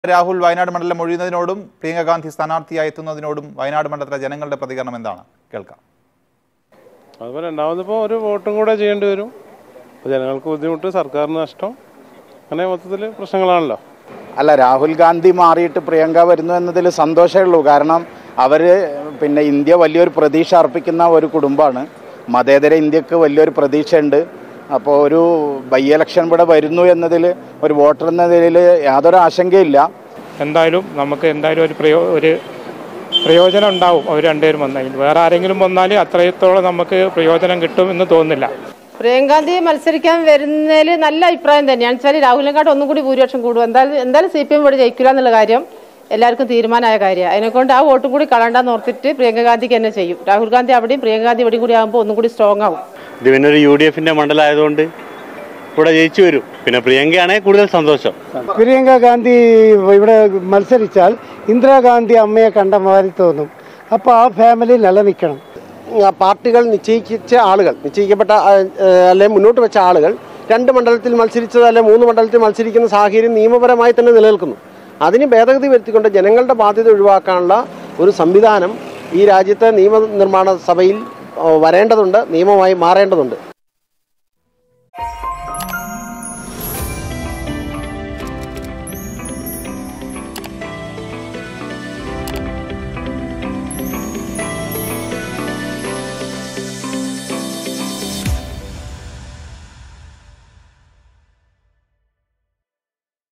രാഹുൽ വയനാട് മണ്ഡലം ഒഴിയുന്നതിനോടും പ്രിയങ്ക ഗാന്ധി സ്ഥാനാർത്ഥിയായി എത്തുന്നതിനോടും വയനാട് മണ്ഡലത്തിലെ ജനങ്ങളുടെ പ്രതികരണം എന്താണ് കേൾക്കാം അതുപോലെ രണ്ടാമതിപ്പോൾ ഒരു വോട്ടും കൂടെ ചെയ്യേണ്ടി വരും അപ്പോൾ ജനങ്ങൾക്ക് ബുദ്ധിമുട്ട് സർക്കാരിന് നഷ്ടം അങ്ങനെ മൊത്തത്തിൽ പ്രശ്നങ്ങളാണല്ലോ അല്ല രാഹുൽ ഗാന്ധി മാറിയിട്ട് പ്രിയങ്ക വരുന്നു എന്നതിൽ സന്തോഷമേ ഉള്ളൂ കാരണം അവർ പിന്നെ ഇന്ത്യ വലിയൊരു പ്രതീക്ഷ അർപ്പിക്കുന്ന ഒരു കുടുംബമാണ് മതേതര ഇന്ത്യക്ക് വലിയൊരു പ്രതീക്ഷയുണ്ട് അപ്പോൾ ഒരു ബൈ ഇലക്ഷൻ ഇവിടെ വരുന്നു എന്നതിൽ ഒരു വോട്ടർ എന്ന നിലയിൽ യാതൊരു ആശങ്കയില്ല എന്തായാലും നമുക്ക് എന്തായാലും ഒരു പ്രയോ ഒരു പ്രയോജനം ഉണ്ടാവും അവർ രണ്ടുപേരും വന്നാൽ വേറെ ആരെങ്കിലും വന്നാൽ അത്രത്തോളം നമുക്ക് പ്രയോജനം കിട്ടും എന്ന് തോന്നുന്നില്ല പ്രിയങ്കാന്തി മത്സരിക്കാൻ വരുന്നതിൽ നല്ല അഭിപ്രായം തന്നെയാണ് വെച്ചാൽ രാഹുലിനെക്കാട്ട് ഒന്നും കൂടി ഭൂരിപക്ഷം കൂടും എന്തായാലും എന്തായാലും സി പി എം ഇവിടെ ജയിക്കില്ല എന്നുള്ള കാര്യം എല്ലാവർക്കും തീരുമാനമായ കാര്യമാണ് അതിനെക്കൊണ്ട് ആ വോട്ടും കൂടി കളണ്ടെന്ന് ഓർത്തിട്ട് പ്രിയങ്ക ഗാന്ധിക്ക് തന്നെ ചെയ്യും രാഹുൽ ഗാന്ധി അവിടെയും പ്രിയങ്ക ഗാന്ധി ഇവിടെയും കൂടി ആകുമ്പോൾ ഒന്നും കൂടി സ്ട്രോങ് ആവും ഇത് പിന്നെ ഒരു യു ഡി എഫിന്റെ മണ്ഡലമായതുകൊണ്ട് ഇവിടെ ജയിച്ചു വരും പിന്നെ പ്രിയങ്കയാണെങ്കിൽ കൂടുതൽ സന്തോഷം പ്രിയങ്ക ഗാന്ധി ഇവിടെ മത്സരിച്ചാൽ ഇന്ദിരാഗാന്ധി അമ്മയെ കണ്ട മാതിരി തോന്നും അപ്പോൾ ആ ഫാമിലി നിലനിൽക്കണം ആ, പാർട്ടികൾ നിശ്ചയിച്ച ആളുകൾ നിശ്ചയിക്കപ്പെട്ട ആ, ഏഹ്, അല്ലെങ്കിൽ മുന്നോട്ട് വെച്ച ആളുകൾ രണ്ട് മണ്ഡലത്തിൽ മത്സരിച്ചത് അല്ലെങ്കിൽ മൂന്ന് മണ്ഡലത്തിൽ മത്സരിക്കുന്ന സാഹചര്യം നിയമപരമായി തന്നെ നിലനിൽക്കുന്നു അതിന് ഭേദഗതി വരുത്തിക്കൊണ്ട് ജനങ്ങളുടെ ബാധ്യത ഒഴിവാക്കാനുള്ള ഒരു സംവിധാനം ഈ രാജ്യത്തെ നിയമനിർമ്മാണ സഭയിൽ ആ, വരേണ്ടതുണ്ട് നിയമമായി മാറേണ്ടതുണ്ട്